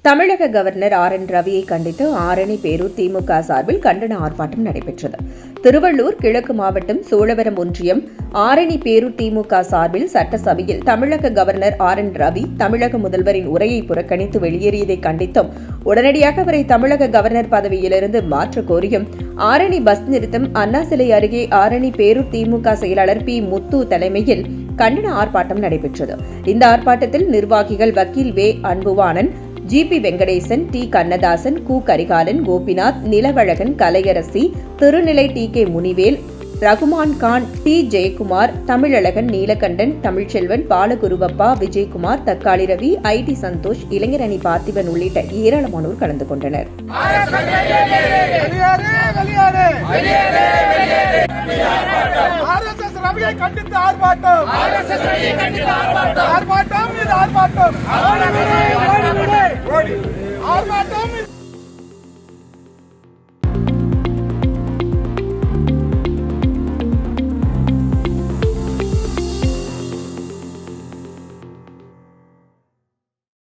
தமிழக governor R N ரவியை கண்டித்து ஆரணி பேரூர் திமுக சார்பில் கண்டன ஆர்ப்பாட்டம் நடைபெற்றது திருவள்ளூர் கிழக்கு மாவட்டம் சோழவரம் ஒன்றியம் ஆரணி பேரூர் திமுக சார்பில் சட்டசபையில் தமிழக கவர்னர் ஆர் என் ரவி தமிழக முதல்வரின் உரையை புறக்கணித்து வெளியேறியதை கண்டித்தும் உடனடியாக அவரை தமிழக கவர்னர் பதவியிலிருந்து மாற்ற கோரியும் ஆரணி பஸ் நிறுத்தம் அண்ணா சிலை அருகே ஆரணி பேரூர் திமுக செயலாளர் பி முத்து தலைமையில் கண்டன ஆர்ப்பாட்டம் நடைபெற்றது இந்த ஆர்ப்பாட்டத்தில் நிர்வாகிகள் வக்கீல் வே அன்புவாணன் ஜிபி வெங்கடேசன் டி கண்ணதாசன் கு Karikalan Gopinath Nilavazhagan Kalaiyarasi Thirunilai T K Munivel Rahman Khan T Jayakumar Thamizhazhagan Neelakandan Thamizhselvan Balaguruvappa Vijayakumar தக்காளி ரவி ஐ டி சந்தோஷ் இளைஞரணி பார்த்திபன் உள்ளிட்ட ஏராளமானோர் கலந்து கொண்டனர் வெளியேறு வெளியேறு ஆர்எஸ்எஸ் ரவியை கண்டித்து ஆர்ப்பாட்டம் ஆர்ப்பாட்டம் இது ஆர்ப்பாட்டம்